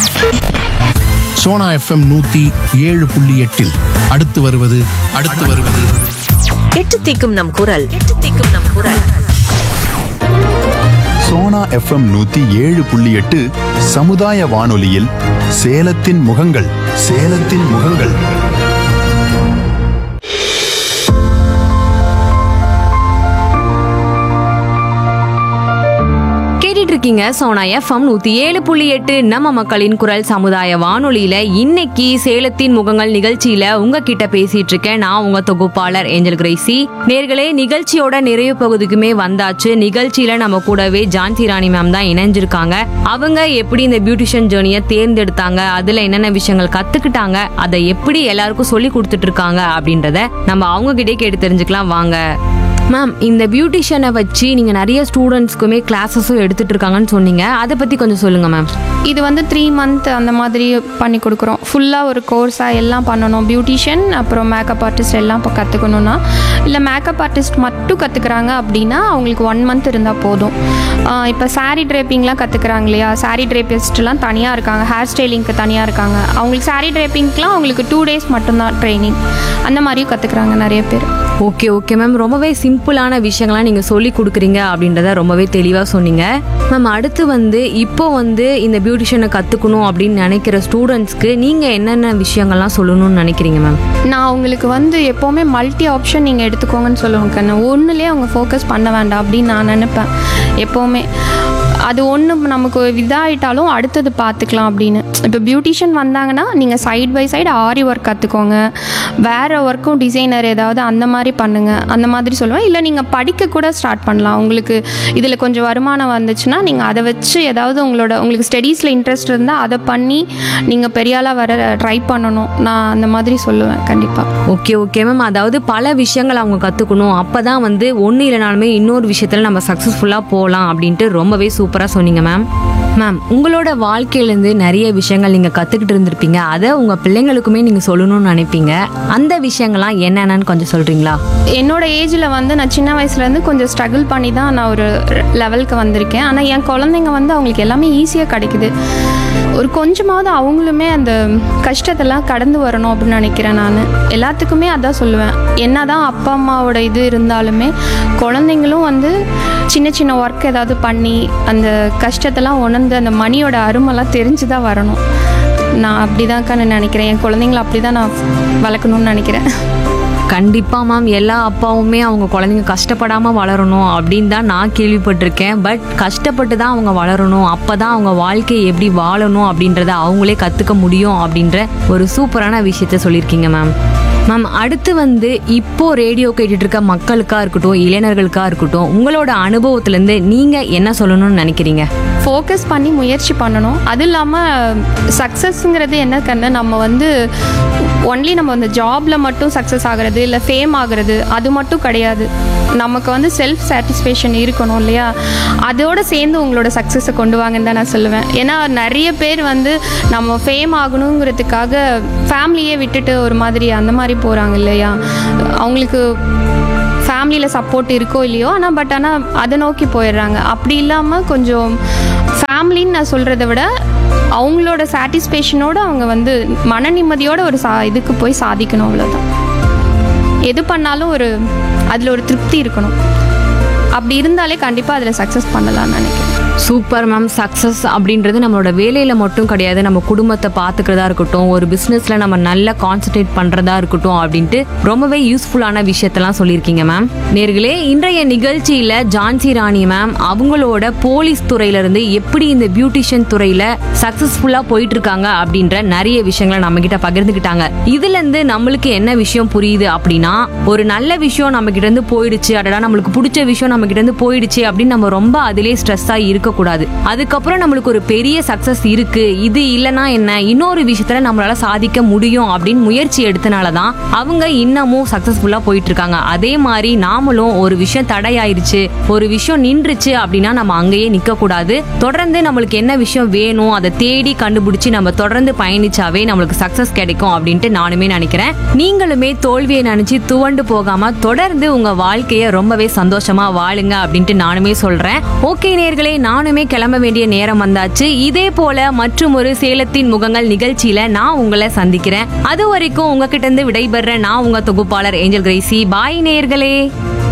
Sona FM நூத்தி ஏழு புள்ளி எட்டில் அடுத்து வருவது அடுத்து வருவது எட்டு திக்கும் நம் குரல் எட்டு திக்கும் நம் குரல் சோனா எஃப்எம் நூத்தி ஏழு புள்ளி எட்டு சமுதாய வானொலியில் சேலத்தின் முகங்கள் சேலத்தின் முகங்கள் கேட்டுட்டு இருக்கீங்க சோனா எஃப்எம் நூத்தி ஏழு புள்ளி எட்டு நம்ம மக்களின் குரல் சமுதாய வானொலியில இன்னைக்கு சேலத்தின் முகங்கள் நிகழ்ச்சியில உங்ககிட்ட பேசிட்டு இருக்கேன் நான் உங்க தொகுப்பாளர் ஏஞ்சல் கிரேசி நேர்களே நிகழ்ச்சியோட நிறைவு பகுதிக்குமே வந்தாச்சு நிகழ்ச்சியில நம்ம கூடவே ஜான்சி ராணி மேம் தான் இணைஞ்சிருக்காங்க அவங்க எப்படி இந்த பியூட்டிஷியன் ஜேர்னியை தேர்ந்தெடுத்தாங்க அதுல என்னென்ன விஷயங்கள் கத்துக்கிட்டாங்க அதை எப்படி எல்லாருக்கும் சொல்லி கொடுத்துட்டு இருக்காங்க அப்படின்றத நம்ம அவங்க கிட்டே கேட்டு தெரிஞ்சுக்கலாம் வாங்க மேம் இந்த பியூட்டிஷியனை வச்சு நீங்க நிறைய ஸ்டூடெண்ட்ஸ்க்குமே கிளாஸஸும் எடுத்துட்டு இருக்காங்கன்னு சொன்னீங்க அதை பத்தி கொஞ்சம் சொல்லுங்க மேம் இது வந்து த்ரீ மந்த் அந்த மாதிரி பண்ணி கொடுக்குறோம் ஃபுல்லாக ஒரு கோர்ஸாக எல்லாம் பண்ணணும் பியூட்டிஷியன் அப்புறம் மேக்கப் ஆர்டிஸ்ட் எல்லாம் இப்போ கற்றுக்கணுன்னா இல்லை மேக்கப் ஆர்டிஸ்ட் மட்டும் கற்றுக்குறாங்க அப்படின்னா அவங்களுக்கு ஒன் மந்த் இருந்தால் போதும் இப்போ saree ட்ரேப்பிங்லாம் கற்றுக்குறாங்க இல்லையா saree ட்ரேப்பிஸ்ட்லாம் தனியாக இருக்காங்க ஹேர் ஸ்டைலிங்க்கு தனியாக இருக்காங்க அவங்களுக்கு saree ட்ரேப்பிங்க்குலாம் அவங்களுக்கு டூ டேஸ் மட்டும்தான் ட்ரைனிங் அந்த மாதிரியும் கற்றுக்குறாங்க நிறைய பேர் ஓகே ஓகே மேம் ரொம்பவே சிம்பிளான விஷயங்கள்லாம் நீங்க சொல்லி கொடுக்குறீங்க அப்படின்றத ரொம்பவே தெளிவா சொன்னீங்க மேம் அடுத்து வந்து இப்போ வந்து இந்த பியூட்டிஷியனை கத்துக்கணும் அப்படின்னு நினைக்கிற ஸ்டூடெண்ட்ஸ்க்கு நீங்க என்னென்ன விஷயங்கள்லாம் சொல்லணும்னு நினைக்கிறீங்க மேம் நான் அவங்களுக்கு வந்து எப்போவுமே மல்டி ஆப்ஷன் நீங்கள் எடுத்துக்கோங்கன்னு சொல்லுவேன் கண்ணு ஒன்றுலேயே அவங்க ஃபோக்கஸ் பண்ண வேண்டாம் அப்படின்னு நான் நினைப்பேன் எப்போவுமே அது ஒன்று நமக்கு இதாகிட்டாலும் அடுத்தது பார்த்துக்கலாம் அப்படின்னு இப்போ பியூட்டிஷியன் வந்தாங்கன்னா நீங்கள் side by side aari work கற்றுக்கோங்க வேறு ஒர்க்கும் டிசைனர் ஏதாவது அந்த மாதிரி பண்ணுங்கள் அந்த மாதிரி சொல்லுவேன் இல்லை நீங்கள் படிக்க கூட ஸ்டார்ட் பண்ணலாம் உங்களுக்கு இதில் கொஞ்சம் வருமானம் வந்துச்சுன்னா நீங்கள் அதை வச்சு ஏதாவது உங்களோட உங்களுக்கு ஸ்டடீஸில் இன்ட்ரெஸ்ட் இருந்தால் அதை பண்ணி நீங்கள் பெரிய ஆளாக வர ட்ரை பண்ணணும் நான் அந்த மாதிரி சொல்லுவேன் கண்டிப்பாக ஓகே ஓகே மேம் அதாவது பல விஷயங்கள் அவங்க கற்றுக்கணும் அப்போ தான் வந்து ஒன்று இல்லைனாலுமே இன்னொரு விஷயத்தில் நம்ம சக்ஸஸ்ஃபுல்லாக போகலாம் அப்படின்ட்டு ரொம்பவே சூப்பராக சொன்னீங்க மேம் மேம் உங்களோட வாழ்க்கையிலேருந்து நிறைய விஷயங்கள் நீங்கள் கற்றுக்கிட்டு இருந்திருப்பீங்க அதை உங்கள் பிள்ளைங்களுக்குமே நீங்கள் சொல்லணும்னு நினைப்பீங்க அந்த விஷயங்கள்லாம் என்னென்னு கொஞ்சம் சொல்கிறீங்களா என்னோட ஏஜில் வந்து நான் சின்ன வயசுலேருந்து கொஞ்சம் ஸ்ட்ரகிள் பண்ணி தான் நான் ஒரு லெவலுக்கு வந்திருக்கேன் ஆனால் என் குழந்தைங்க வந்து அவங்களுக்கு எல்லாமே ஈஸியாக கிடைக்குது ஒரு கொஞ்சமாவது அவங்களுமே அந்த கஷ்டத்தெல்லாம் கடந்து வரணும் அப்படின்னு நினைக்கிறேன் நான் எல்லாத்துக்குமே அதான் சொல்லுவேன் என்னதான் அப்பா அம்மாவோட இது இருந்தாலுமே குழந்தைங்களும் வந்து சின்ன சின்ன ஒர்க் ஏதாவது பண்ணி அந்த கஷ்டத்தெல்லாம் உணர்ந்து அந்த மணியோட அருமெல்லாம் தெரிஞ்சு தான் வரணும் நான் அப்படி நான் நினைக்கிறேன் என் குழந்தைங்கள அப்படி தான் நான் வளர்க்கணும்னு நினைக்கிறேன் கண்டிப்பா மேம் எல்லா அப்பாவுமே அவங்க குழந்தைங்க கஷ்டப்படாம வளரணும் அப்படின்னு தான் நான் கேள்விப்பட்டிருக்கேன் பட் கஷ்டப்பட்டு தான் அவங்க வளரணும் அப்பதான் அவங்க வாழ்க்கையை எப்படி வாழணும் அப்படின்றத அவங்களே கத்துக்க முடியும் அப்படின்ற ஒரு சூப்பரான விஷயத்த சொல்லியிருக்கீங்க மேம் மேம் அடுத்து வந்து இப்போ ரேடியோ கேட்டுட்டு இருக்க மக்களுக்கா இருக்கட்டும் இளைஞர்களுக்கா இருக்கட்டும் உங்களோட அனுபவத்திலேருந்து நீங்க என்ன சொல்லணும்னு நினைக்கிறீங்க ஃபோக்கஸ் பண்ணி முயற்சி பண்ணணும் அது இல்லாமல் சக்ஸஸ்ங்கிறது என்ன கண்ணு நம்ம வந்து ஒன்லி நம்ம அந்த ஜாபில் மட்டும் சக்ஸஸ் ஆகிறது இல்லை ஃபேம் ஆகிறது அது மட்டும் கிடையாது நமக்கு வந்து செல்ஃப் சாட்டிஸ்ஃபேக்ஷன் இருக்கணும் இல்லையா அதோட சேர்ந்து உங்களோட சக்ஸஸை கொண்டு வாங்கன்னு தான் நான் சொல்லுவேன் ஏன்னா நிறைய பேர் வந்து நம்ம ஃபேம் ஆகணுங்கிறதுக்காக ஃபேமிலியே விட்டுட்டு ஒரு மாதிரி அந்த மாதிரி போகிறாங்க இல்லையா அவங்களுக்கு ஃபேமிலியில் சப்போர்ட் இருக்கோ இல்லையோ ஆனால் பட் ஆனால் அதை நோக்கி போயிடுறாங்க அப்படி இல்லாமல் கொஞ்சம் ஃபேமிலின்னு நான் சொல்கிறத விட அவங்களோட சாட்டிஸ்ஃபேக்ஷனோட அவங்க வந்து மன நிம்மதியோட ஒரு சா இதுக்கு போய் சாதிக்கணும் அவ்வளோதான் எது பண்ணாலும் ஒரு அதில் ஒரு திருப்தி இருக்கணும் அப்படி இருந்தாலே கண்டிப்பாக அதில் சக்ஸஸ் பண்ணலாம்னு நினைக்கிறேன் சூப்பர் மேம் சக்ஸஸ் அப்படின்றது நம்மளோட வேலையில் மட்டும் கிடையாது நம்ம குடும்பத்தை பார்த்துக்கிறதா இருக்கட்டும் ஒரு பிஸ்னஸில் நம்ம நல்லா கான்சென்ட்ரேட் பண்ணுறதா இருக்கட்டும் அப்படின்ட்டு ரொம்பவே யூஸ்ஃபுல்லான விஷயத்தெல்லாம் சொல்லியிருக்கீங்க மேம் நேர்களே இன்றைய நிகழ்ச்சியில் ஜான்சி ராணி மேம் அவங்களோட போலீஸ் துறையிலேருந்து எப்படி இந்த பியூட்டிஷியன் துறையில் சக்ஸஸ்ஃபுல்லாக போயிட்டு இருக்காங்க அப்படின்ற நிறைய விஷயங்களை நம்ம கிட்ட பகிர்ந்துக்கிட்டாங்க இதுலேருந்து நம்மளுக்கு என்ன விஷயம் புரியுது அப்படின்னா ஒரு நல்ல விஷயம் நம்ம கிட்ட இருந்து போயிடுச்சு அடடா நம்மளுக்கு பிடிச்ச விஷயம் நம்ம கிட்ட இருந்து போயிடுச்சு அப்படின்னு நம்ம ரொம்ப அதிலே ஸ்ட்ரெஸ்ஸா இருக்கக்கூடாது அதுக்கப்புறம் நம்மளுக்கு ஒரு பெரிய சக்சஸ் இருக்கு இது இல்லைன்னா என்ன இன்னொரு விஷயத்துல நம்மளால சாதிக்க முடியும் அப்படின்னு முயற்சி எடுத்தனால தான் அவங்க இன்னமும் சக்சஸ்ஃபுல்லா போயிட்டு இருக்காங்க அதே மாதிரி நாமளும் ஒரு விஷயம் தடையாயிருச்சு ஒரு விஷயம் நின்றுச்சு அப்படின்னா நம்ம அங்கேயே நிக்க கூடாது தொடர்ந்து நம்மளுக்கு என்ன விஷயம் வேணும் அதை தேடி கண்டுபிடிச்சு நம்ம தொடர்ந்து பயணிச்சாவே நம்மளுக்கு சக்சஸ் கிடைக்கும் அப்படின்ட்டு நானுமே நினைக்கிறேன் நீங்களுமே தோல்வியை நினைச்சு துவண்டு போகாம தொடர்ந்து உங்க வாழ்க்கையை ரொம்பவே சந்தோஷமா வாழ் ஆளுங்க அப்படின்ட்டு நானுமே சொல்றேன் ஓகே நேர்களே நானுமே கிளம்ப வேண்டிய நேரம் வந்தாச்சு இதே போல மற்றும் ஒரு சேலத்தின் முகங்கள் நிகழ்ச்சியில நான் உங்களை சந்திக்கிறேன் அது வரைக்கும் உங்ககிட்ட இருந்து விடைபெற நான் உங்க தொகுப்பாளர் ஏஞ்சல் கிரேசி பாய் நேர்களே